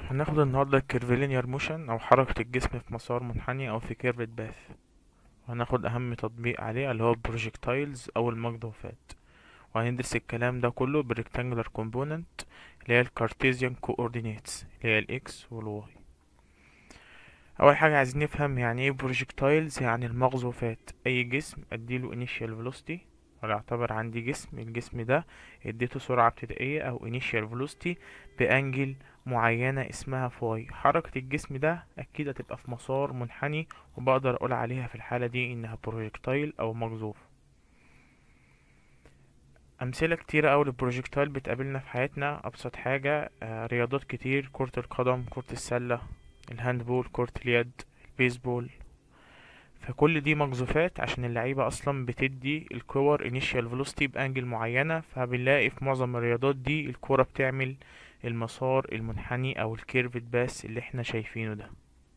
هناخد النهاردة الكيرفيلينير موشن أو حركة الجسم في مسار منحني أو في كيرفد باث وهناخد أهم تطبيق عليه اللي هو البروجيكتايلز أو المقذوفات وهندرس الكلام ده كله بالريكتانجولار كومبوننت اللي هي الكارتيزيان كوردينيتس اللي هي الإكس والواي أول حاجة عايزين نفهم يعني ايه بروجيكتايلز يعني المقذوفات أي جسم أديله initial velocity ولا اعتبر عندي جسم الجسم ده اديته سرعة ابتدائية أو initial velocity بأنجل معينة اسمها فاي حركة الجسم ده أكيد هتبقى في مسار منحني وبقدر أقول عليها في الحالة دي إنها بروجيكتايل أو مقذوف أمثلة كتيرة أوي للبروجيكتايل بتقابلنا في حياتنا أبسط حاجة آه، رياضات كتير كرة القدم كرة السلة الهاندبول كرة اليد البيسبول فكل دي مقذوفات عشان اللعيبة أصلا بتدي الكور initial velocity بأنجل معينة فبنلاقي في معظم الرياضات دي الكرة بتعمل المسار المنحني أو الكيرفد باس اللي احنا شايفينه ده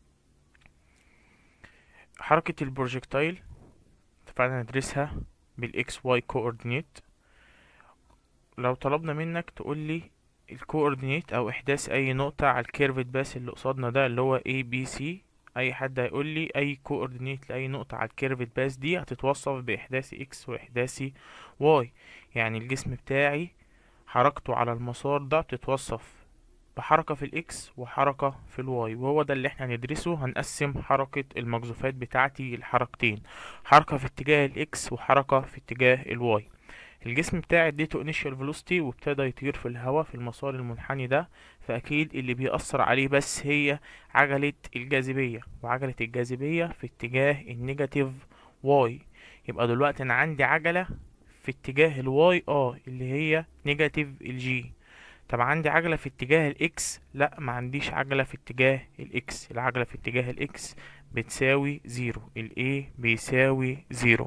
حركة البروجيكتايل اتفقنا ندرسها بالاكس واي كوردينيت لو طلبنا منك تقولي الكوردينيت او احداث اي نقطة على الكيرفد باس اللي قصادنا ده اللي هو A B C اي حد هيقول لي اي كوردينيت لاي نقطة على الكيرفد باس دي هتتوصف باحداثي اكس واحداثي واي يعني الجسم بتاعي حركته على المسار ده بتتوصف بحركة في الاكس وحركة في الواي وهو ده اللي احنا هندرسه هنقسم حركة المقذوفات بتاعتي لحركتين حركة في اتجاه الاكس وحركة في اتجاه الواي الجسم بتاعي اديته initial velocity وابتدى يطير في الهواء في المسار المنحني ده فاكيد اللي بيأثر عليه بس هي عجلة الجاذبية وعجلة الجاذبية في اتجاه النيجاتيف واي يبقى دلوقتي انا عندي عجلة في اتجاه الواي اه اللي هي نيجاتيف الجي طب عندي عجلة في اتجاه الاكس لا ما عنديش عجلة في اتجاه الاكس العجلة في اتجاه الاكس بتساوي زيرو الاي بيساوي زيرو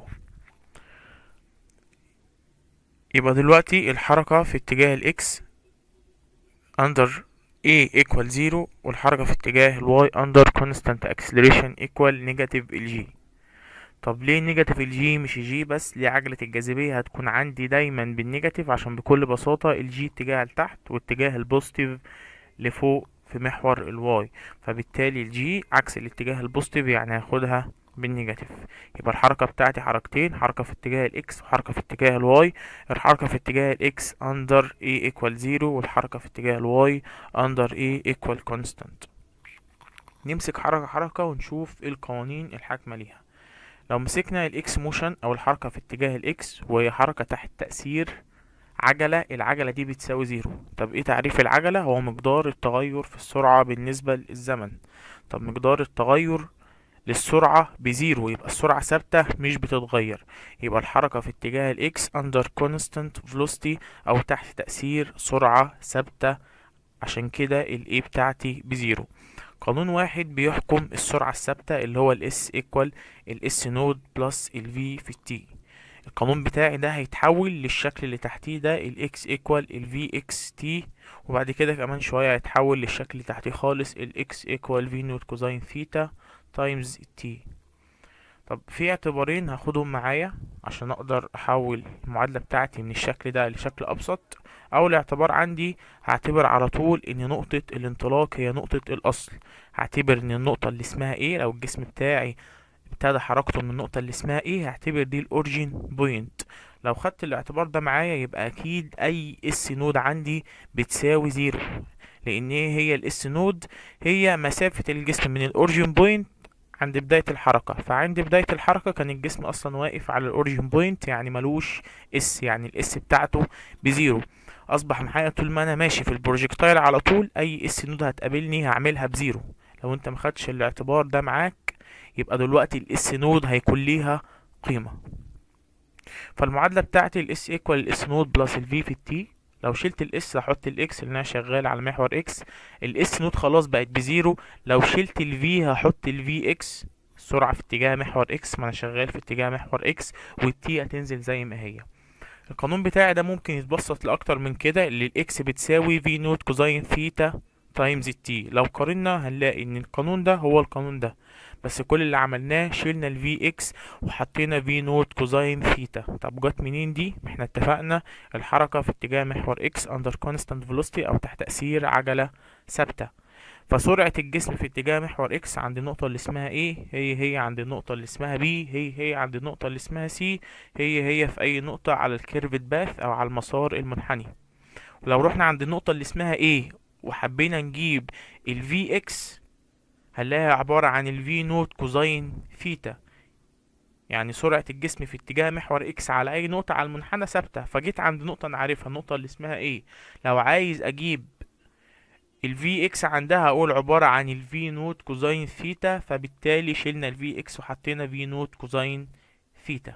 يبقى دلوقتي الحركة في اتجاه الاكس under a equal zero والحركة في اتجاه الواي under constant acceleration equal negative الجي طب ليه نيجاتيف الجي مش جي بس ليه عجلة الجاذبية هتكون عندي دايما بالنيجاتيف عشان بكل بساطة الجي اتجاه لتحت واتجاه البوزيتيف لفوق في محور الواي فبالتالي الجي عكس الاتجاه البوزيتيف يعني هاخدها بالنيجاتيف يبقى الحركة بتاعتي حركتين حركة في اتجاه الاكس وحركة في اتجاه الواي الحركة في اتجاه الاكس under a equal zero والحركة في اتجاه الواي under a equal constant نمسك حركة حركة ونشوف ايه القوانين الحاكمة ليها لو مسكنا الاكس موشن او الحركة في اتجاه الاكس وهي حركة تحت تأثير عجلة العجلة دي بتساوي زيرو طب ايه تعريف العجلة هو مقدار التغير في السرعة بالنسبة للزمن طب مقدار التغير للسرعة بزيرو يبقى السرعة ثابتة مش بتتغير يبقى الحركة في اتجاه الاكس under constant velocity او تحت تأثير سرعة ثابتة عشان كده ال A بتاعتي بزيرو قانون واحد بيحكم السرعة الثابتة اللي هو ال S equal ال S نود بلس ال V في ال T القانون بتاعي ده هيتحول للشكل اللي تحتيه ده ال X equal ال V X T وبعد كده كمان شوية هيتحول للشكل اللي تحتيه خالص ال X equal V نود كوزين ثيتا تايمز T طب في اعتبارين هاخدهم معايا عشان اقدر احول المعادلة بتاعتي من الشكل ده لشكل ابسط اول اعتبار عندي هعتبر على طول ان نقطة الانطلاق هي نقطة الاصل هعتبر ان النقطة اللي اسمها ايه لو الجسم بتاعي ابتدى حركته من النقطة اللي اسمها ايه هعتبر دي الاوريجين بوينت لو خدت الاعتبار ده معايا يبقى اكيد اي اس نود عندي بتساوي زيرو لان ايه هي الاس نود هي مسافة الجسم من الاوريجين بوينت عند بداية الحركة فعند بداية الحركة كان الجسم اصلا واقف على الاوريجين بوينت يعني ملوش اس يعني الاس بتاعته بزيرو اصبح معايا طول ما انا ماشي في البروجيكتايل على طول اي اس نود هتقابلني هعملها بزيرو لو انت مخدتش الاعتبار ده معاك يبقى دلوقتي الاس نود هيكون ليها قيمة فالمعادلة بتاعتي الاس ايكوال الاس نود بلس الفي في التي لو شلت الاس هحط الاكس اللي انا شغال على محور اكس الاس نود خلاص بقت بزيرو لو شلت الفي هحط الفي اكس السرعة في اتجاه محور اكس ما انا شغال في اتجاه محور اكس والتي هتنزل زي ما هي القانون بتاعي ده ممكن يتبسط لاكتر من كده اللي الاكس بتساوي في نوت كوزين ثيتا تايمز التي لو قارنا هنلاقي ان القانون ده هو القانون ده بس كل اللي عملناه شلنا ال Vx وحطينا V نوت كوزين ثيتا طب جت منين دي احنا اتفقنا الحركة في اتجاه محور x under constant velocity او تحت تأثير عجلة ثابتة فسرعة الجسم في اتجاه محور اكس عند النقطة اللي اسمها A هي هي عند النقطة اللي اسمها B هي هي عند النقطة اللي اسمها C هي هي في أي نقطة على الكيرفت باث أو على المسار المنحني ولو رحنا عند النقطة اللي اسمها A وحبينا نجيب ال Vx هنلاقيها عبارة عن ال V نوت كوزين ثيتا يعني سرعة الجسم في اتجاه محور اكس على اي نقطة على المنحنى ثابتة فجيت عند نقطة انا عارفها النقطة اللي اسمها ايه لو عايز اجيب ال Vx عندها اقول عبارة عن ال V نوت كوزين ثيتا فبالتالي شلنا ال Vx وحطينا V نوت كوزين ثيتا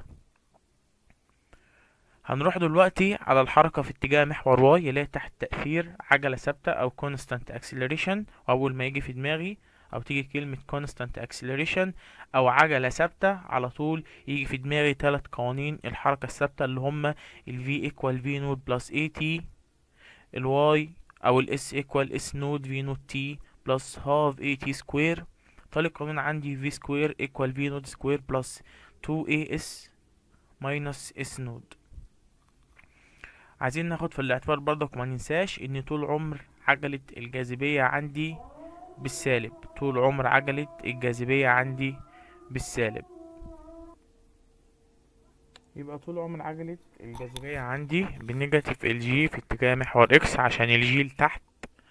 هنروح دلوقتي على الحركة في اتجاه محور واي اللي هي تحت تأثير عجلة ثابتة أو constant acceleration وأول ما يجي في دماغي أو تيجي كلمة constant acceleration أو عجلة ثابتة على طول يجي في دماغي تلات قوانين الحركة الثابتة اللي هما ال V equal V نوت plus AT ال Y أو ال S equal S نوت V نوت T plus half AT square تالت قانون عندي V square equal V نوت square plus 2AS minus S نوت عايزين ناخد في الاعتبار برضك وما ننساش ان طول عمر عجلة الجاذبية عندي بالسالب طول عمر عجلة الجاذبية عندي بالسالب يبقى طول عمر عجلة الجاذبية عندي بالنيجاتيف الجي في اتجاه محور اكس عشان الجي لتحت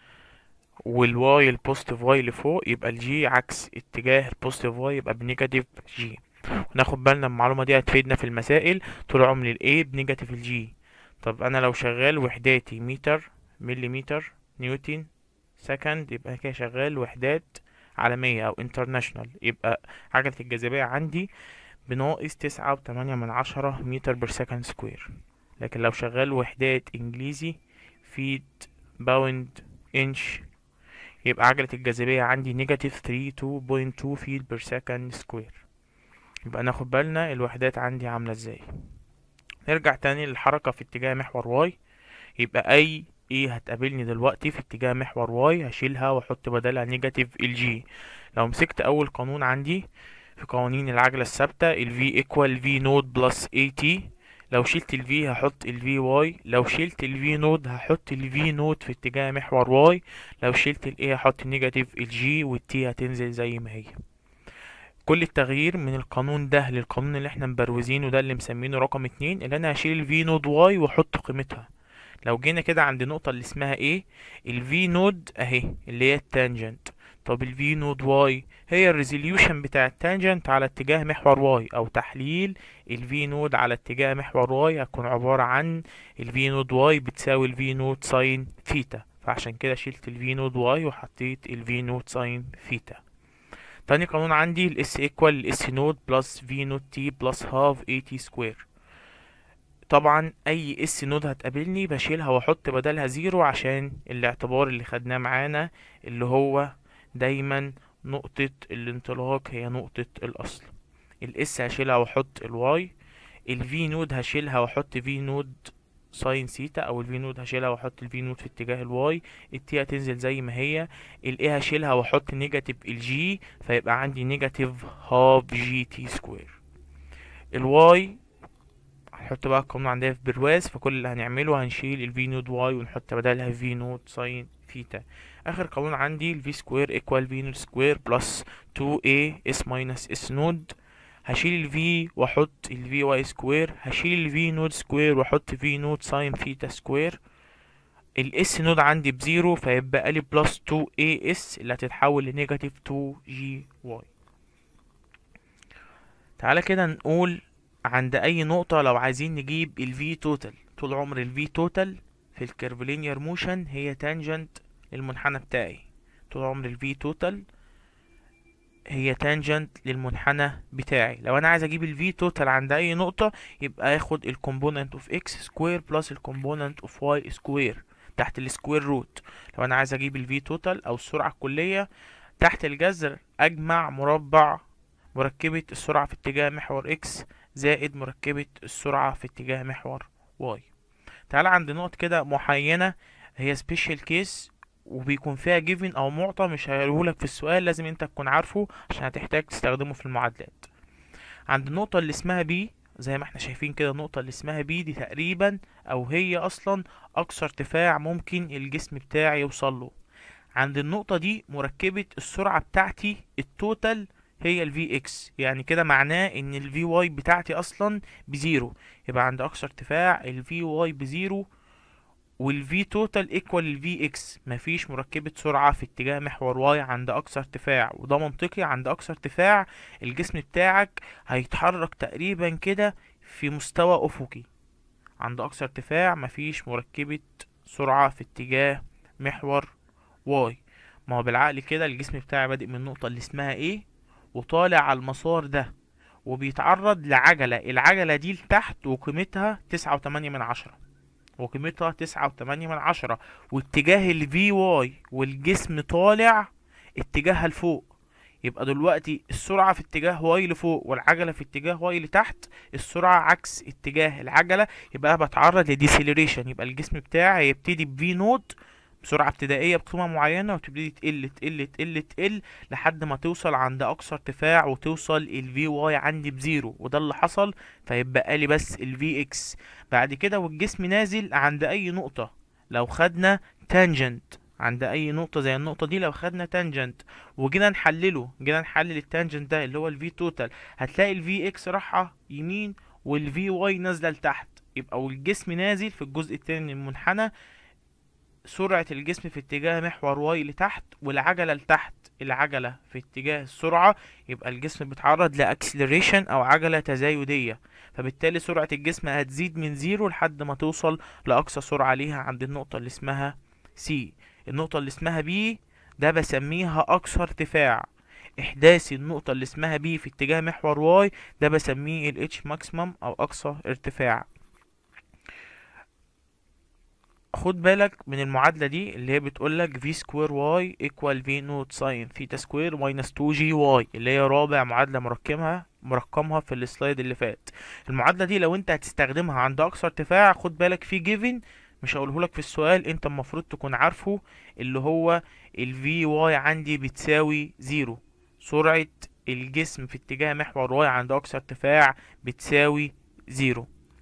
والواي البوزيتيف واي لفوق يبقى الجي عكس اتجاه البوزيتيف واي يبقى بنيجاتيف جي وناخد بالنا من المعلومة دي هتفيدنا في المسائل طول عمر الاي بنيجاتيف الجي طب انا لو شغال وحداتي متر مليمتر نيوتن سكند يبقى كده شغال وحدات عالمية او انترناشونال يبقى عجلة الجاذبية عندي بناقص تسعة وتمانية من عشرة متر بير سكند سكوير لكن لو شغال وحدات انجليزي فيت باوند انش يبقى عجلة الجاذبية عندي نيجاتيف ثري تو بوينت تو فيت بير سكند سكوير يبقى ناخد بالنا الوحدات عندي عاملة ازاي نرجع تاني للحركة في اتجاه محور واي يبقى اي ايه هتقابلني دلوقتي في اتجاه محور واي هشيلها واحط بدلها نيجاتيف الجي لو مسكت اول قانون عندي في قوانين العجلة الثابتة ال V equal V نود بلس AT لو شلت ال V هحط ال VY لو شلت ال V نود هحط ال V نود في اتجاه محور Y لو شلت ال A هحط نيجاتيف ال G وال T هتنزل زي ما هي كل التغيير من القانون ده للقانون اللي احنا مبروزينه ده اللي مسمينه رقم اتنين اللي انا هشيل ال V نود Y واحط قيمتها لو جينا كده عند النقطة اللي اسمها A ال V نود اهي اللي هي التانجنت طب ال V نود Y هي الريزوليوشن بتاع التانجنت على اتجاه محور Y او تحليل ال V نود على اتجاه محور Y هتكون عبارة عن ال V نود Y بتساوي ال V نود ساين ثيتا فعشان كده شلت ال V نود Y وحطيت ال V نود ساين ثيتا تاني قانون عندي ال S equal ال S نود بلس V نود T بلس half AT سكوير طبعا اي اس نود هتقابلني بشيلها واحط بدلها زيرو عشان الاعتبار اللي خدناه معانا اللي هو دايما نقطة الانطلاق هي نقطة الاصل الاس هشيلها واحط الواي الفي نود هشيلها واحط في نود ساين سيتا او الفي نود هشيلها واحط الفي نود في اتجاه الواي التي هتنزل زي ما هي الاي هشيلها واحط نيجاتيف الجي فيبقى عندي نيجاتيف هاف جي تي سكوير الواي هنحط بقى القانون عندنا في برواز فكل اللي هنعمله هنشيل الفي نود واي ونحط بدلها في نود ساين ثيتا اخر قانون عندي الفي سكوير ايكوال في نود سكوير بلس 2 a اس ماينس اس نود هشيل الفي واحط الفي واي سكوير هشيل الفي نود سكوير واحط في نود ساين ثيتا سكوير الاس نود عندي بزيرو فيبقى لي بلس 2 a اس اللي هتتحول لنيجاتيف 2 جي واي تعالى كده نقول عند اي نقطة لو عايزين نجيب ال V total طول عمر ال V total في الكيرفلينير موشن هي تانجنت للمنحنى بتاعي طول عمر ال V total هي تانجنت للمنحنى بتاعي لو انا عايز اجيب ال V total عند اي نقطة يبقى اخد ال component of x square plus ال component of y square تحت السكوير روت لو انا عايز اجيب ال V total او السرعة الكلية تحت الجذر اجمع مربع مركبة السرعة في اتجاه محور x زائد مركبة السرعة في اتجاه محور y تعال عند نقط كده معينة هي سبيشال كيس وبيكون فيها جيفن او معطى مش هيقولهولك في السؤال لازم انت تكون عارفه عشان هتحتاج تستخدمه في المعادلات عند النقطة اللي اسمها B زي ما احنا شايفين كده النقطة اللي اسمها B دي تقريبا او هي اصلا اقصى ارتفاع ممكن الجسم بتاعي يوصل له عند النقطة دي مركبة السرعة بتاعتي التوتال هي ال Vx يعني كده معناه ان ال Vy بتاعتي اصلا بزيرو يبقى عند اقصى ارتفاع ال Vy بزيرو وال V total equal ال Vx مفيش مركبة سرعة في اتجاه محور y عند اقصى ارتفاع وده منطقي عند اقصى ارتفاع الجسم بتاعك هيتحرك تقريبا كده في مستوى افقي عند اقصى ارتفاع مفيش مركبة سرعة في اتجاه محور y ما هو بالعقل كده الجسم بتاعي بادئ من النقطة اللي اسمها A وطالع على المسار ده وبيتعرض لعجلة العجلة دي لتحت وقيمتها تسعة وتمانية من عشرة وقيمتها تسعة وتمانية من عشرة واتجاه ال VY والجسم طالع اتجاهها لفوق يبقى دلوقتي السرعة في اتجاه y لفوق والعجلة في اتجاه y لتحت السرعة عكس اتجاه العجلة يبقى بتعرض لديسيلريشن يبقى الجسم بتاعي هيبتدي ب V نوت بسرعة ابتدائية بقيمة معينة وتبتدي تقل تقل تقل تقل لحد ما توصل عند أقصى ارتفاع وتوصل ال VY عندي بزيرو وده اللي حصل فيبقى لي بس ال VX بعد كده والجسم نازل عند أي نقطة لو خدنا تانجنت عند أي نقطة زي النقطة دي لو خدنا تانجنت وجينا نحلله جينا نحلل التانجنت ده اللي هو ال V توتال هتلاقي ال VX رايحة يمين وال VY نازلة لتحت يبقى والجسم نازل في الجزء التاني من المنحنى سرعة الجسم في اتجاه محور واي لتحت والعجلة لتحت العجلة في اتجاه السرعة يبقى الجسم بيتعرض لأكسلريشن أو عجلة تزايدية فبالتالي سرعة الجسم هتزيد من زيرو لحد ما توصل لأقصى سرعة ليها عند النقطة اللي اسمها سي النقطة اللي اسمها بي ده بسميها أقصى ارتفاع إحداثي النقطة اللي اسمها بي في اتجاه محور واي ده بسميه ال H ماكسيمم أو أقصى ارتفاع خد بالك من المعادلة دي اللي هي بتقولك v سكوير y equal v نوت ساين ثيتا سكوير minus 2 جي y اللي هي رابع معادلة مركمها مرقمها في السلايد اللي فات المعادلة دي لو انت هتستخدمها عند اقصى ارتفاع خد بالك في given مش هقوله لك في السؤال انت المفروض تكون عارفه اللي هو ال vy عندي بتساوي زيرو سرعة الجسم في اتجاه محور y عند اقصى ارتفاع بتساوي زيرو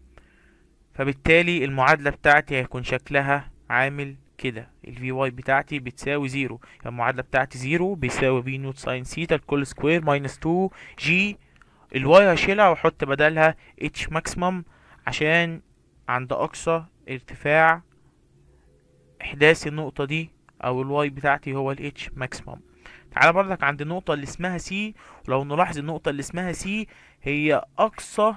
فبالتالي المعادلة بتاعتي هيكون شكلها عامل كده ال Vy بتاعتي بتساوي زيرو يعني المعادلة بتاعتي زيرو بيساوي في نوت ساين سيتا الكل سكوير ماينس 2 جي الواي هشيلها واحط بدلها اتش ماكسيمم عشان عند اقصى ارتفاع احداث النقطة دي او الواي بتاعتي هو ال اتش ماكسيمم تعالى برضك عند النقطة اللي اسمها سي ولو نلاحظ النقطة اللي اسمها سي هي اقصى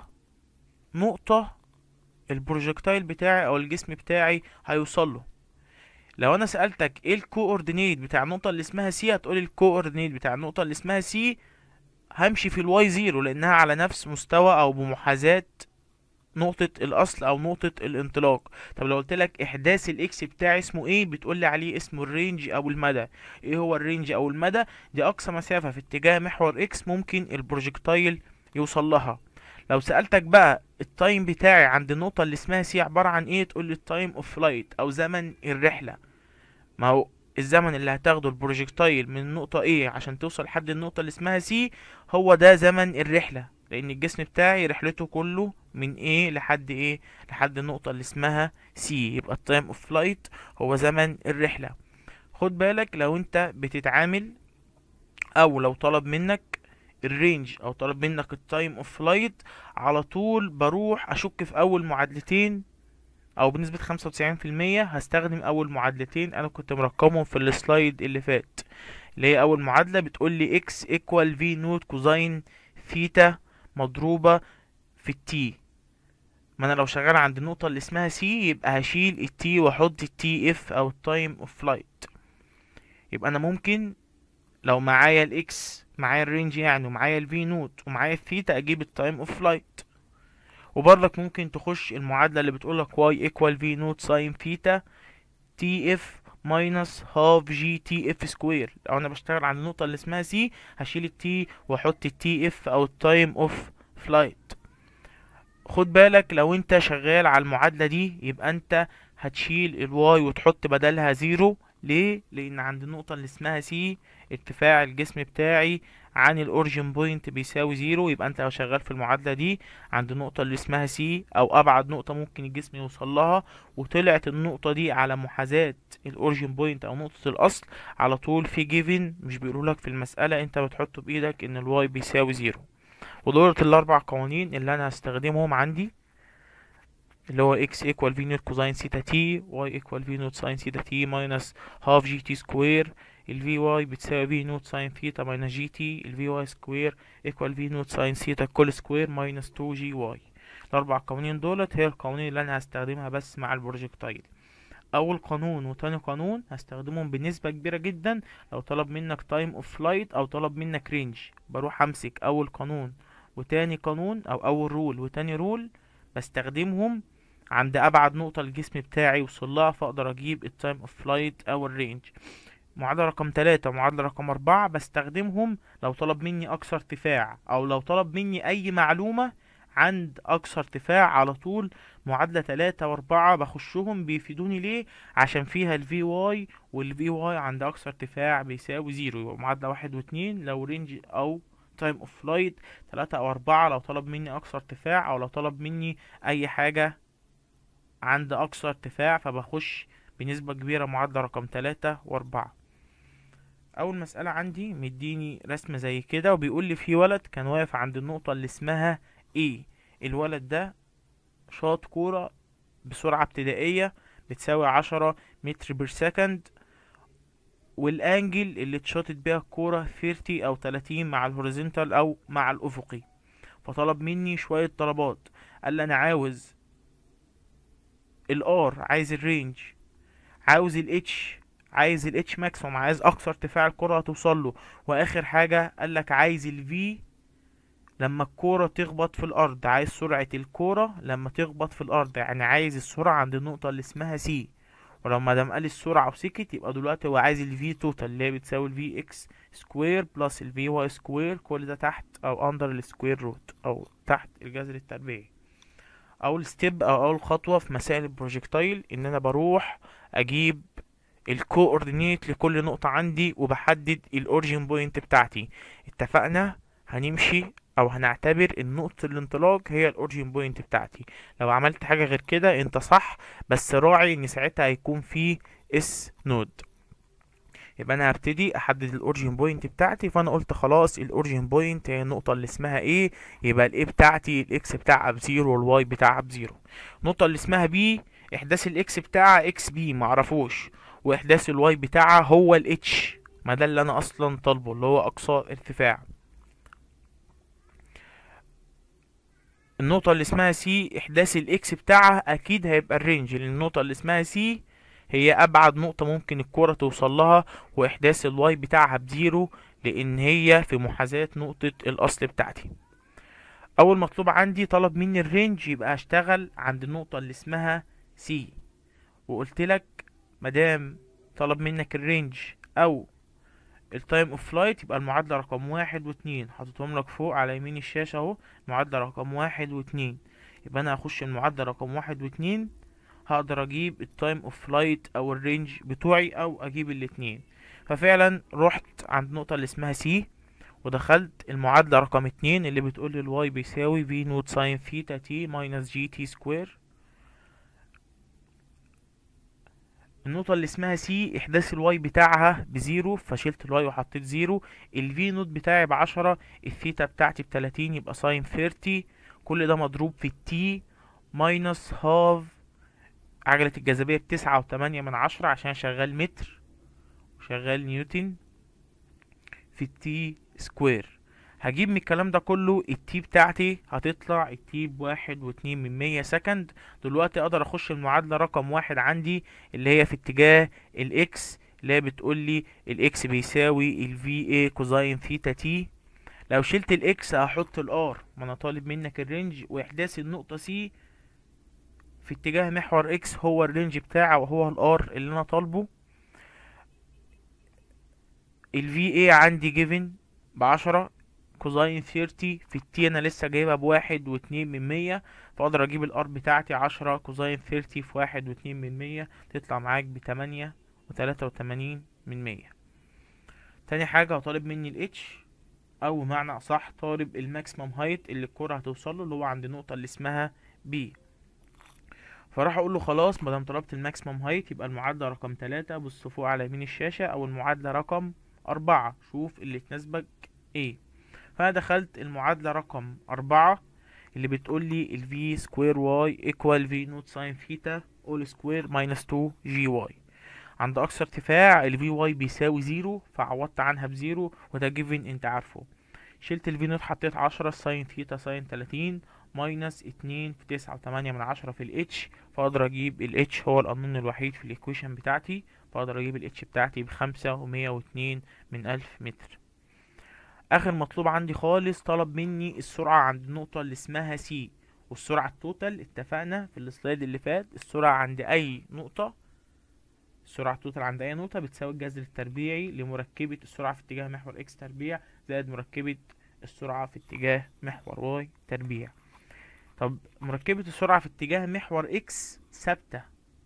نقطة البروجكتايل بتاعي او الجسم بتاعي هيوصل له لو انا سألتك ايه الكوردينيت بتاع النقطة اللي اسمها سي هتقولي الكوردينيت بتاع النقطة اللي اسمها سي همشي في الواي زيرو لانها على نفس مستوى او بمحاذاة نقطة الاصل او نقطة الانطلاق طب لو قلت لك احداث الاكس بتاعي اسمه ايه بتقولي عليه اسمه الرينج او المدى ايه هو الرينج او المدى دي اقصى مسافة في اتجاه محور اكس ممكن البروجكتايل يوصل لها لو سألتك بقى التايم بتاعي عند النقطة اللي اسمها سي عبارة عن ايه تقول لي التايم اوف فلايت او زمن الرحلة ما هو الزمن اللي هتاخده البروجكتايل من النقطة A عشان توصل لحد النقطة اللي اسمها C هو ده زمن الرحلة لأن الجسم بتاعي رحلته كله من A لحد A لحد النقطة اللي اسمها C يبقى التايم اوف فلايت هو زمن الرحلة خد بالك لو انت بتتعامل او لو طلب منك الرينج او طلب منك التايم اوف فلايت على طول بروح اشك في اول معادلتين او بنسبة خمسة وتسعين في المية هستخدم اول معادلتين انا كنت مرقمهم في السلايد اللي فات اللي هي اول معادلة بتقول لي اكس ايكوال في نوت كوزين ثيتا مضروبة في التي ما انا لو شغال عند النقطة اللي اسمها سي يبقى هشيل التي واحط التي اف او التايم اوف فلايت يبقى انا ممكن لو معايا الاكس معايا الرينج يعني ومعايا الفي نوت ومعايا الثيتا اجيب التايم اوف فلايت وبرضك ممكن تخش المعادلة اللي بتقولك y equal v نوت ساين ثيتا تي اف ماينس هاف جي تي اف سكوير لو انا بشتغل على النقطة اللي اسمها سي هشيل التي واحط التي اف او التايم اوف فلايت خد بالك لو انت شغال على المعادلة دي يبقى انت هتشيل الواي وتحط بدلها زيرو ليه لان عند النقطة اللي اسمها سي ارتفاع الجسم بتاعي عن الاوريجين بوينت بيساوي زيرو يبقى انت لو شغال في المعادلة دي عند النقطة اللي اسمها سي او ابعد نقطة ممكن الجسم يوصل لها وطلعت النقطة دي على محاذاة الاوريجين بوينت او نقطة الاصل على طول في جيفن مش بيقولوا لك في المسألة انت بتحطه بايدك ان الواي بيساوي زيرو ودولة الاربع قوانين اللي انا هستخدمهم عندي اللي هو x equal v نوت كوزين سيتا t y equal v نوت ساين سيتا t minus half gt سكوير ال vy بتساوي v نوت ساين ثيتا minus gt ال vy سكوير equal v نوت ساين ثيتا كل سكوير minus 2 gy الأربع قوانين دولت هي القوانين اللي أنا هستخدمها بس مع البروجكتايل أول قانون وتاني قانون هستخدمهم بنسبة كبيرة جدا لو طلب منك time of flight أو طلب منك range بروح أمسك أول قانون وتاني قانون أو أول رول وتاني رول بستخدمهم عند ابعد نقطة الجسم بتاعي وصلها فاقدر اجيب التايم اوف فلايت او الرينج معادلة رقم تلاتة ومعادلة رقم أربعة بستخدمهم لو طلب مني أقصى ارتفاع أو لو طلب مني أي معلومة عند أقصى ارتفاع على طول معادلة تلاتة وأربعة بخشهم بيفيدوني ليه عشان فيها ال VY وال VY عند أقصى ارتفاع بيساوي زيرو يبقى معادلة واحد واتنين لو رينج أو تايم اوف فلايت تلاتة أو أربعة لو طلب مني أقصى ارتفاع أو لو طلب مني أي حاجة عند أقصى ارتفاع فبخش بنسبة كبيرة معادلة رقم تلاتة وأربعة أول مسألة عندي مديني رسمة زي كده وبيقول لي في ولد كان واقف عند النقطة اللي اسمها A الولد ده شاط كورة بسرعة ابتدائية بتساوي عشرة متر بير سكند والانجل اللي اتشاطت بيها الكورة 30 او 30 مع الهوريزونتال او مع الافقي فطلب مني شوية طلبات قال لي انا عاوز الار عايز الرينج عاوز الاتش عايز الاتش ماكسيموم عايز اقصى ارتفاع الكرة هتوصل له واخر حاجة قالك عايز الفي لما الكورة تخبط في الارض عايز سرعة الكورة لما تخبط في الارض يعني عايز السرعة عند النقطة اللي اسمها سي ولما دام قال السرعة وسكت يبقى دلوقتي هو عايز الفي توتال اللي هي بتساوي الفي اكس سكوير بلس الفي واي سكوير كل ده تحت او اندر السكوير روت او تحت الجذر التربيعي اول ستيب او اول خطوه في مسائل البروجكتايل ان انا بروح اجيب الكوردينيت لكل نقطه عندي وبحدد الاوريجين بوينت بتاعتي اتفقنا هنمشي او هنعتبر ان نقطه الانطلاق هي الاوريجين بوينت بتاعتي لو عملت حاجه غير كده انت صح بس راعي ان ساعتها هيكون في اس نود يبقى انا هبتدي احدد الاوريجين بوينت بتاعتي فانا قلت خلاص الاوريجين بوينت هي النقطه اللي اسمها ايه يبقى الايه بتاعتي الاكس بتاعها بزيرو والواي بتاعها بزيرو النقطه اللي اسمها بي احداث الاكس بتاعها اكس بي معرفوش واحداث الواي بتاعها هو الاتش ما ده اللي انا اصلا طالبه اللي هو اقصى ارتفاع النقطة اللي اسمها سي احداث الاكس بتاعها اكيد هيبقى الرينج لان النقطة اللي اسمها سي هي ابعد نقطة ممكن الكرة توصل لها واحداث الواي بتاعها بزيرو لان هي في محاذاة نقطة الاصل بتاعتي اول مطلوب عندي طلب مني الرينج يبقى اشتغل عند النقطة اللي اسمها سي وقلت لك مادام طلب منك الرينج او التايم اوف فلايت يبقى المعادلة رقم واحد واتنين حاططهم لك فوق على يمين الشاشة اهو معادلة رقم واحد واتنين يبقى انا هخش المعادلة رقم واحد واتنين هقدر اجيب التايم اوف فلايت او الرينج بتوعي او اجيب الاتنين ففعلا رحت عند النقطة اللي اسمها سي ودخلت المعادلة رقم اتنين اللي بتقول لي الواي بيساوي في نوت ساين ثيتا تي ماينس جي تي سكوير النقطة اللي اسمها سي احداث الواي بتاعها بزيرو فشلت الواي وحطيت زيرو الفي نوت بتاعي بعشرة الثيتا بتاعتي بتلاتين يبقى ساين ثيرتي كل ده مضروب في التي ماينس هاف عجلة الجاذبية بتسعة وتمانية من عشرة عشان شغال متر وشغال نيوتن في التي سكوير هجيب من الكلام ده كله التي بتاعتي هتطلع التي بواحد واتنين من مية سكند دلوقتي اقدر اخش المعادلة رقم واحد عندي اللي هي في اتجاه الاكس اللي هي بتقول لي الاكس بيساوي الفي اي كوزاين ثيتا تي لو شلت الاكس هحط الار ما انا طالب منك الرينج واحداث النقطة سي في اتجاه محور اكس هو الرينج بتاعه وهو الار اللي انا طالبه الفي اي عندي جيفن بعشرة كوزاين ثيرتي في التي انا لسه جايبها بواحد واتنين من مية فاقدر اجيب الار بتاعتي عشرة كوزاين ثيرتي في واحد واتنين من مية تطلع معاك بتمانية وتلاتة وتمانين من مية تاني حاجة هو طالب مني الاتش او معنى اصح طالب الماكسيمم هايت اللي الكرة هتوصل له اللي هو عند النقطة اللي اسمها بي فراح اقول له خلاص مادام طلبت الماكسيمم هايت يبقى المعادلة رقم تلاتة بص فوق على يمين الشاشة او المعادلة رقم أربعة شوف اللي تناسبك ايه فانا دخلت المعادلة رقم أربعة اللي بتقول لي ال v square y equal v نوت sin theta all square minus 2 gy عند أقصى ارتفاع ال vy بيساوي زيرو فعوضت عنها بزيرو وده given انت عارفه شلت ال v نوت حطيت عشرة sin theta sin تلاتين ماينس اتنين في تسعة وتمانية من عشرة في ال h فاقدر اجيب ال h هو القانون الوحيد في الايكويشن بتاعتي فاقدر اجيب ال h بتاعتي بخمسة ومية واتنين من ألف متر اخر مطلوب عندي خالص طلب مني السرعة عند النقطة اللي اسمها c والسرعة التوتال اتفقنا في السلايد اللي فات السرعة عند اي نقطة السرعة التوتال عند اي نقطة بتساوي الجذر التربيعي لمركبة السرعة في اتجاه محور x تربيع زائد مركبة السرعة في اتجاه محور y تربيع طب مركبة السرعة في اتجاه محور x ثابتة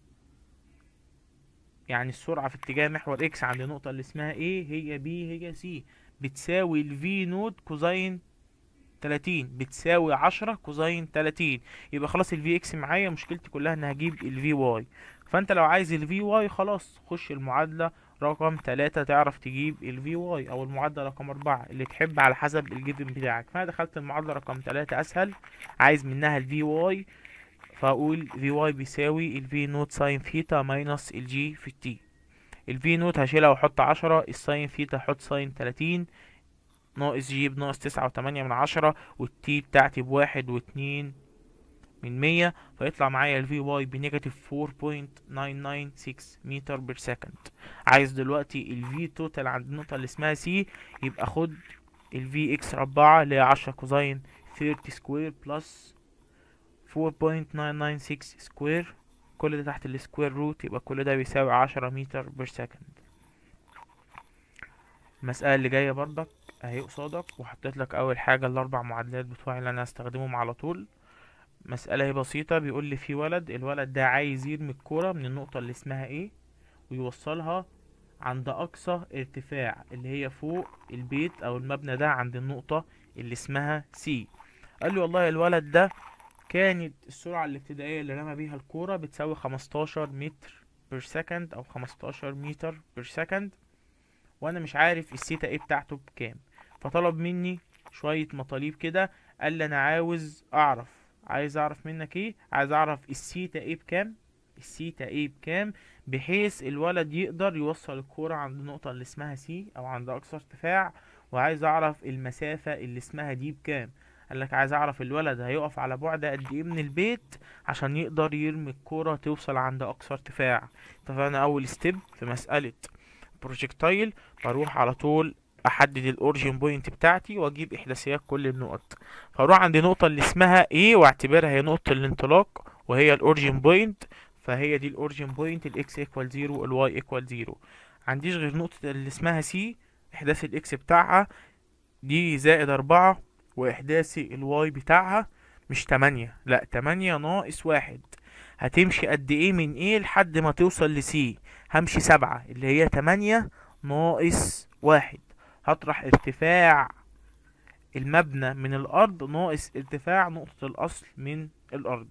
يعني السرعة في اتجاه محور x عند النقطة اللي اسمها A هي B هي C بتساوي ال V نود كوزين 30 بتساوي 10 كوزين 30 يبقى خلاص ال Vx معايا مشكلتي كلها ان هجيب ال Vy فانت لو عايز ال Vy خلاص خش المعادلة رقم 3 تعرف تجيب ال Vy او المعادلة رقم 4 اللي تحب على حسب الجيفن بتاعك فانا دخلت المعادلة رقم 3 اسهل عايز منها ال Vy فاقول Vy بيساوي ال V نوت ساين ثيتا ماينس ال G في التي ال V نوت هشيلها واحط عشرة الساين ثيتا هحط ساين تلاتين ناقص جي بناقص تسعة وتمانية من عشرة والتي بتاعتي بواحد واتنين من مية فيطلع معايا ال Vy بنيجاتيف فور بوينت ناين ناين سكس متر بير سكند عايز دلوقتي ال V توتال عند النقطة اللي اسمها C يبقى خد ال Vx ربعة اللي هي عشرة كوزين ثيرتي سكوير بلس فور بوينت ناين ناين سكس سكوير كل ده تحت السكوير روت يبقى كل ده بيساوي عشرة متر بير سكند المسألة اللي جاية برضك اهي قصادك وحطيت لك اول حاجة الاربع معادلات بتوعي اللي انا هستخدمهم على طول مسألة هي بسيطة بيقول لي في ولد الولد ده عايز يرمي الكورة من النقطة اللي اسمها ايه ويوصلها عند اقصى ارتفاع اللي هي فوق البيت او المبنى ده عند النقطة اللي اسمها سي قال لي والله الولد ده كانت السرعة الابتدائية اللي رمى بيها الكورة بتساوي 15 متر بير سكند او 15 متر بير سكند وانا مش عارف السيتا ايه بتاعته بكام فطلب مني شوية مطالب كده قال لي انا عاوز اعرف عايز اعرف منك ايه عايز اعرف السيتا ايه بكام السيتا ايه بكام بحيث الولد يقدر يوصل الكورة عند النقطة اللي اسمها سي او عند اقصى ارتفاع وعايز اعرف المسافة اللي اسمها دي بكام قال لك عايز اعرف الولد هيقف على بعد قد ايه من البيت عشان يقدر يرمي الكورة توصل عند اقصى ارتفاع فانا اول ستيب في مسألة بروجكتايل بروح على طول احدد الاوريجين بوينت بتاعتي واجيب احداثيات كل النقط فاروح عند نقطة اللي اسمها A واعتبرها هي نقطة الانطلاق وهي الاوريجين بوينت فهي دي الاوريجين بوينت الاكس ايكوال زيرو الواي ايكوال زيرو عنديش غير نقطة اللي اسمها سي احداث الاكس بتاعها دي زائد اربعة واحداثي الواي بتاعها مش تمانية لا تمانية ناقص واحد هتمشي قد ايه من ايه لحد ما توصل لسي همشي سبعة اللي هي تمانية ناقص واحد هطرح ارتفاع المبنى من الارض ناقص ارتفاع نقطة الاصل من الارض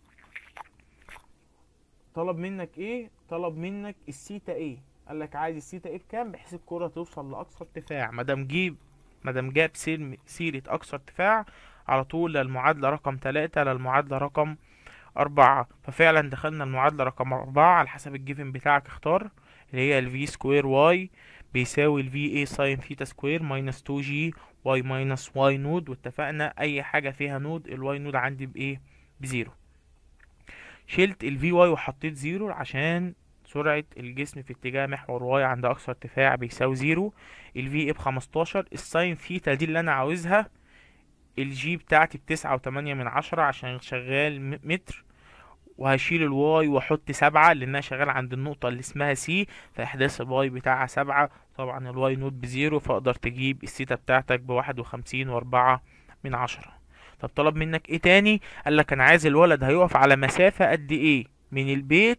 طلب منك ايه طلب منك السيتا ايه قال لك عايز السيتا ايه بكام بحيث الكرة توصل لاقصى ارتفاع مادام جيب مادام جاب سير سيرة اقصى ارتفاع على طول للمعادلة رقم تلاتة للمعادلة رقم أربعة ففعلا دخلنا المعادلة رقم أربعة على حسب الجيفن بتاعك اختار اللي هي ال v سكوير y بيساوي ال va ساين ثيتا سكوير ماينس 2 g y ماينس y نود واتفقنا أي حاجة فيها نود ال y نود عندي بإيه بزيرو شلت ال vy وحطيت زيرو عشان سرعة الجسم في اتجاه محور y عند أقصى ارتفاع بيساوي زيرو ال va بخمستاشر الساين ثيتا دي اللي أنا عاوزها الجي بتاعتي بتسعة وتمانية من عشرة عشان شغال م- متر وهشيل الواي واحط سبعة لانها شغال عند النقطة اللي اسمها سي فاحداث الواي بتاعها سبعة طبعا الواي نوت بزيرو فاقدر تجيب السيتا بتاعتك بواحد وخمسين واربعة من عشرة طب طلب منك ايه تاني قالك انا عايز الولد هيقف على مسافة قد ايه من البيت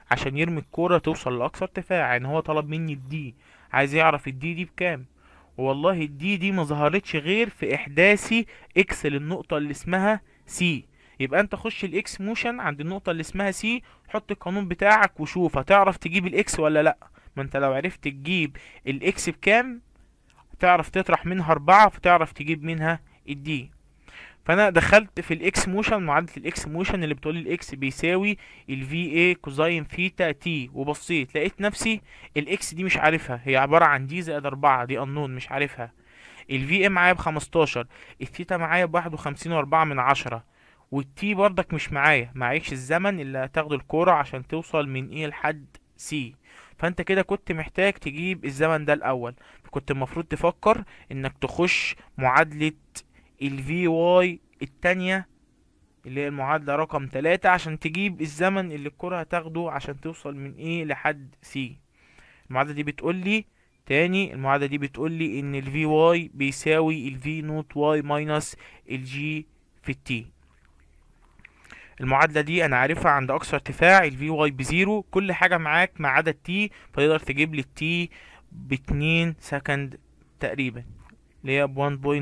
عشان يرمي الكورة توصل لأقصى ارتفاع يعني هو طلب مني الدي عايز يعرف الدي دي بكام والله الدي دي ما ظهرتش غير في احداثي اكس للنقطة اللي اسمها سي يبقى انت خش الاكس موشن عند النقطة اللي اسمها سي حط القانون بتاعك وشوف هتعرف تجيب الاكس ولا لا ما انت لو عرفت تجيب الاكس بكام تعرف تطرح منها اربعة فتعرف تجيب منها الدي فانا دخلت في الاكس موشن معادله الاكس موشن اللي بتقول الاكس بيساوي الفي اي كوزاين ثيتا تي وبصيت لقيت نفسي الاكس دي مش عارفها هي عباره عن دي زائد أربعة دي انون مش عارفها الفي ام معايا بخمستاشر الثيتا معايا بواحد وخمسين واربعة من عشرة والتي برضك مش معايا معيش الزمن اللي هتاخده الكورة عشان توصل من ايه لحد سي فانت كده كنت محتاج تجيب الزمن ده الاول كنت المفروض تفكر انك تخش معادلة الفي واي التانية اللي هي المعادلة رقم تلاتة عشان تجيب الزمن اللي الكرة هتاخده عشان توصل من ايه لحد سي المعادلة دي بتقولي تاني المعادلة دي بتقولي ان الفي واي بيساوي الفي نوت واي ماينس الجي في التي المعادلة دي انا عارفها عند اقصى ارتفاع الفي واي بزيرو كل حاجة معاك ما عدا التي فتقدر تجيب لي التي باتنين سكند تقريبا اللي هي ب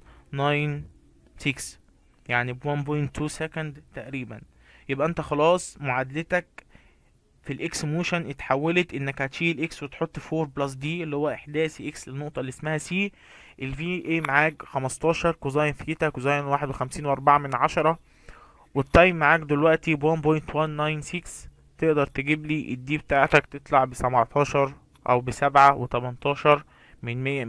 1.196 يعني ب 1.2 سكند تقريبا يبقى انت خلاص معادلتك في الاكس موشن اتحولت انك هتشيل اكس وتحط 4 بلس دي اللي هو احداثي اكس للنقطة اللي اسمها سي الفي اي معاك 15 كوزاين ثيتا كوزاين واحد وخمسين واربعة من عشرة والتايم معاك دلوقتي ب 1.196 تقدر تجيب لي الدي بتاعتك تطلع بسبعتاشر او بسبعة وتمنتاشر من مية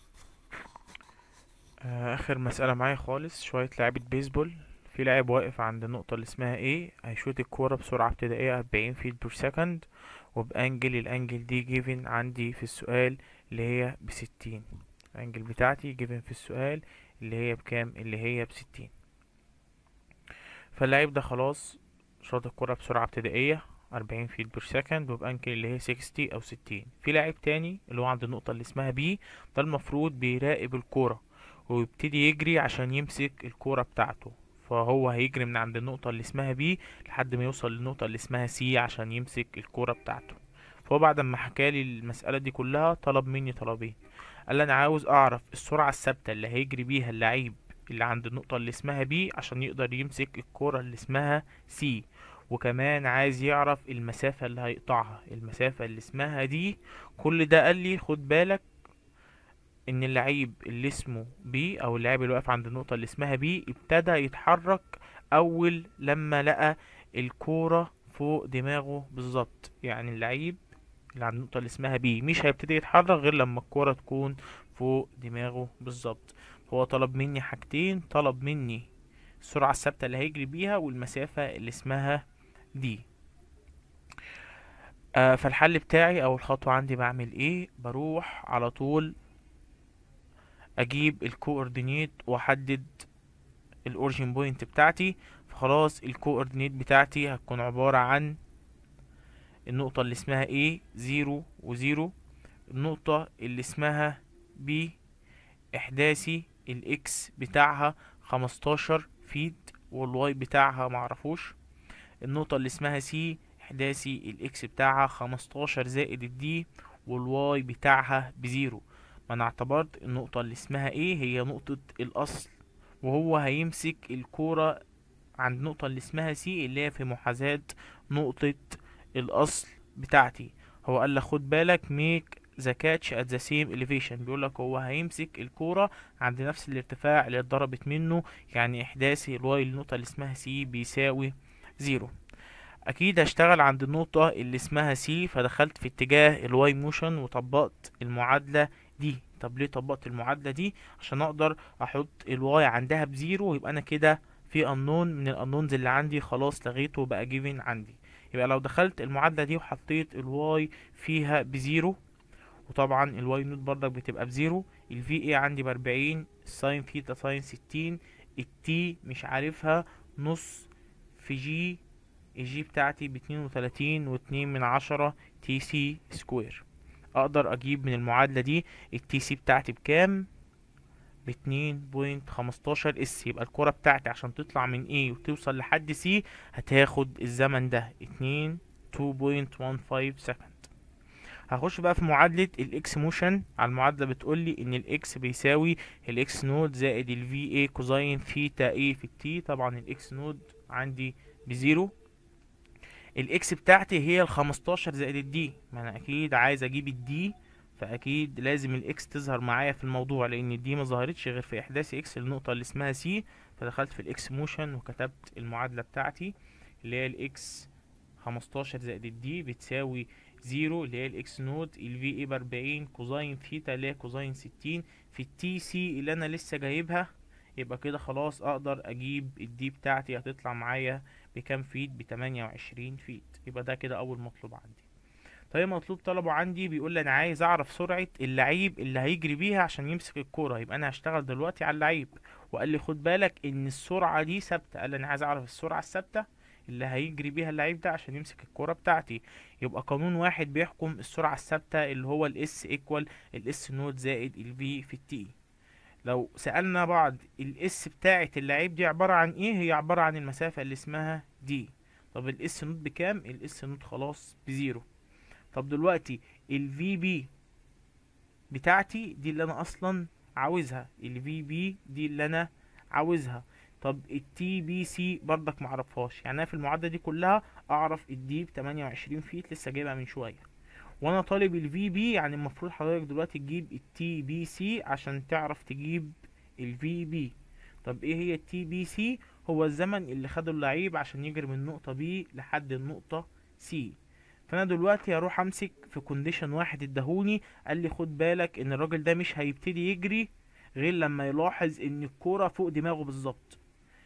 آه، اخر مسألة معايا خالص شوية لعبة بيسبول في لاعب واقف عند النقطة اللي اسمها A هيشوط الكورة بسرعة ابتدائية أربعين فيت بير سكند وبأنجل الأنجل دي جيفن عندي في السؤال اللي هي بستين الأنجل بتاعتي جيفن في السؤال اللي هي بكام اللي هي بستين فاللاعب ده خلاص شاط الكورة بسرعة ابتدائية أربعين فيت بير سكند وبأنجل اللي هي سكستي أو ستين في لاعب تاني اللي هو عند النقطة اللي اسمها B ده المفروض بيراقب الكورة ويبتدي يجري عشان يمسك الكورة بتاعته فهو هيجري من عند النقطة اللي اسمها بي لحد ما يوصل للنقطة اللي اسمها سي عشان يمسك الكورة بتاعته فهو بعد ما حكالي المسألة دي كلها طلب مني طلبين قال لي انا عاوز اعرف السرعة الثابتة اللي هيجري بيها اللعيب اللي عند النقطة اللي اسمها بي عشان يقدر يمسك الكورة اللي اسمها سي وكمان عايز يعرف المسافة اللي هيقطعها المسافة اللي اسمها دي كل ده قال لي خد بالك ان اللعيب اللي اسمه بي او اللاعب اللي واقف عند النقطة اللي اسمها بي ابتدى يتحرك اول لما لقى الكورة فوق دماغه بالظبط يعني اللعيب اللي عند النقطة اللي اسمها بي مش هيبتدي يتحرك غير لما الكورة تكون فوق دماغه بالظبط هو طلب مني حاجتين طلب مني السرعة الثابتة اللي هيجري بيها والمسافة اللي اسمها دي آه فالحل بتاعي او الخطوة عندي بعمل ايه بروح على طول اجيب الكوردينيت واحدد الاوريجين بوينت بتاعتي فخلاص الكوردينيت بتاعتي هتكون عبارة عن النقطة اللي اسمها A زيرو وزيرو النقطة اللي اسمها B احداثي الاكس بتاعها خمستاشر فيت والواي بتاعها معرفوش النقطة اللي اسمها C احداثي الاكس بتاعها خمستاشر زائد الدي والواي بتاعها بزيرو ما انا اعتبرت النقطة اللي اسمها ايه هي نقطة الاصل وهو هيمسك الكورة عند النقطة اللي اسمها سي اللي هي في محاذاة نقطة الاصل بتاعتي هو قال لك خد بالك ميك ذا كاتش ات ذا سيم elevation بيقول لك هو هيمسك الكورة عند نفس الارتفاع اللي اتضربت منه يعني احداثي الواي للنقطة اللي اسمها سي بيساوي زيرو اكيد هشتغل عند النقطة اللي اسمها سي فدخلت في اتجاه الواي موشن وطبقت المعادلة دي طب ليه طبقت المعادلة دي عشان اقدر احط الواي عندها بزيرو يبقى انا كده في unknown من الانونز اللي عندي خلاص لغيته وبقى جيفن عندي يبقى لو دخلت المعادلة دي وحطيت الواي فيها بزيرو وطبعا الواي نوت برضك بتبقى بزيرو الفي اي عندي باربعين الساين ثيتا ساين ستين التي مش عارفها نص في جي الجي بتاعتي باتنين وتلاتين واتنين من عشرة تي سي سكوير اقدر اجيب من المعادلة دي التي سي بتاعتي بكام باتنين بوينت خمستاشر اس يبقى الكرة بتاعتي عشان تطلع من A وتوصل لحد C هتاخد الزمن ده اتنين 2.15 سكند هخش بقى في معادلة الاكس موشن على المعادلة بتقول لي ان الاكس بيساوي الاكس نود زائد الفي اي كوزين ثيتا اي في التي طبعا الاكس نود عندي بزيرو الاكس بتاعتي هي الخمستاشر زائد الدي ما انا اكيد عايز اجيب الدي فاكيد لازم الاكس تظهر معايا في الموضوع لان الدي ما ظهرتش غير في احداث اكس النقطة اللي اسمها سي فدخلت في الاكس موشن وكتبت المعادلة بتاعتي اللي هي الاكس خمستاشر زائد الدي بتساوي زيرو اللي هي الاكس نود الفي اي باربعين كوزين ثيتا اللي هي كوزين ستين في التي سي اللي انا لسه جايبها يبقى كده خلاص اقدر اجيب الدي بتاعتي هتطلع معايا بكام فيت بتمانية وعشرين فيت يبقى ده كده اول مطلوب عندي طيب مطلوب طلبه عندي بيقول لي انا عايز اعرف سرعة اللعيب اللي هيجري بيها عشان يمسك الكورة يبقى انا هشتغل دلوقتي على اللعيب وقال لي خد بالك ان السرعة دي ثابتة قال لي انا عايز اعرف السرعة الثابتة اللي هيجري بيها اللعيب ده عشان يمسك الكورة بتاعتي يبقى قانون واحد بيحكم السرعة الثابتة اللي هو الاس ايكوال الاس نوت زائد الفي في التي لو سألنا بعض الاس بتاعت اللعيب دي عبارة عن ايه هي عبارة عن المسافة اللي اسمها دي طب الاس نوت بكام الاس نوت خلاص بزيرو طب دلوقتي الفي بي بتاعتي دي اللي انا اصلا عاوزها الفي بي دي اللي انا عاوزها طب التي بي سي برضك معرفهاش يعني انا في المعادله دي كلها اعرف الدي ب 28 فيت لسه جايبها من شويه وانا طالب الفي بي يعني المفروض حضرتك دلوقتي تجيب التي بي سي عشان تعرف تجيب الفي بي طب ايه هي التي بي سي هو الزمن اللي خده اللعيب عشان يجري من النقطه بي لحد النقطه سي فانا دلوقتي هروح امسك في كونديشن واحد اداهوني قال لي خد بالك ان الراجل ده مش هيبتدي يجري غير لما يلاحظ ان الكوره فوق دماغه بالظبط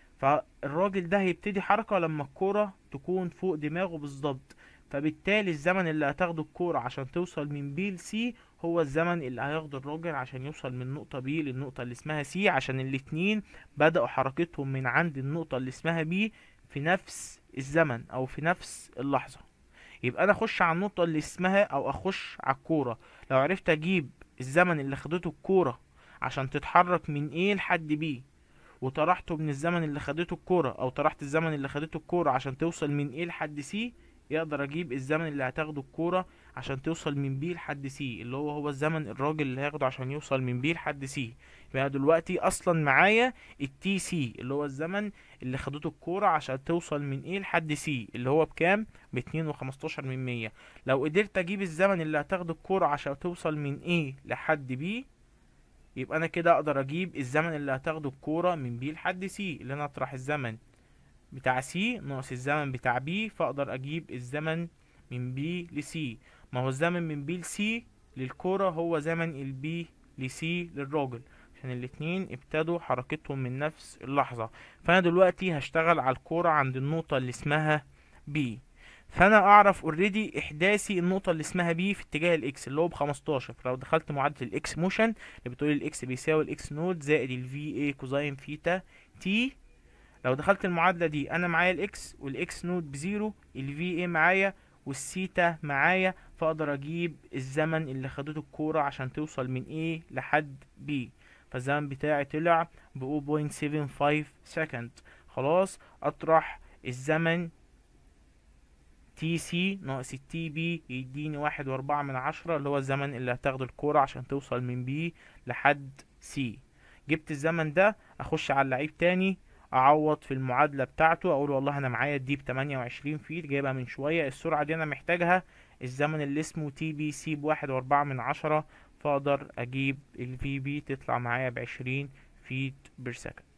فالراجل ده هيبتدي حركة لما الكورة تكون فوق دماغه بالظبط فبالتالي الزمن اللي هتاخده الكورة عشان توصل من بي لسي هو الزمن اللي هياخده الراجل عشان يوصل من نقطة بي للنقطة اللي اسمها سي عشان الاتنين بدأوا حركتهم من عند النقطة اللي اسمها بي في نفس الزمن او في نفس اللحظة يبقى انا اخش على النقطة اللي اسمها او اخش على الكورة لو عرفت اجيب الزمن اللي خدته الكورة عشان تتحرك من ايه لحد بي وطرحته من الزمن اللي خدته الكورة او طرحت الزمن اللي خدته الكورة عشان توصل من ايه لحد سي يقدر اجيب الزمن اللي هتاخده الكورة عشان توصل من بي لحد سي اللي هو هو الزمن الراجل اللي هياخده عشان يوصل من بي لحد سي يبقى دلوقتي اصلا معايا التي سي اللي هو الزمن اللي خدته الكورة عشان توصل من ايه لحد سي اللي هو بكام باتنين وخمستاشر من مية لو قدرت اجيب الزمن اللي هتاخده الكورة عشان توصل من ايه لحد بي يبقى انا كده اقدر اجيب الزمن اللي هتاخده الكورة من بي لحد سي اللي انا اطرح الزمن بتاع سي ناقص الزمن بتاع بي فاقدر اجيب الزمن من بي لسي ما هو الزمن من بي لسي للكورة هو زمن البي لسي للراجل عشان الاتنين ابتدوا حركتهم من نفس اللحظة فانا دلوقتي هشتغل على الكورة عند النقطة اللي اسمها بي فانا اعرف اوريدي احداثي النقطه اللي اسمها بي في اتجاه الاكس اللي هو ب 15 فلو دخلت معادله الاكس موشن اللي بتقول الاكس بيساوي الاكس نود زائد الفي اي كوزين ثيتا تي لو دخلت المعادله دي انا معايا الاكس والاكس نود بزيرو الفي اي معايا والثيتا معايا فاقدر اجيب الزمن اللي خدته الكوره عشان توصل من A لحد B فالزمن بتاعي طلع ب 0.75 سكند خلاص اطرح الزمن تي سي ناقص التي بي يديني واحد واربعة من عشرة اللي هو الزمن اللي هتاخده الكورة عشان توصل من بي لحد سي جبت الزمن ده اخش على اللعيب تاني اعوض في المعادلة بتاعته اقول والله انا معايا دي بتمانية وعشرين فيت جايبها من شوية السرعة دي انا محتاجها الزمن اللي اسمه تي بي سي بواحد واربعة من عشرة فاقدر اجيب الفي بي تطلع معايا بعشرين فيت بير سكند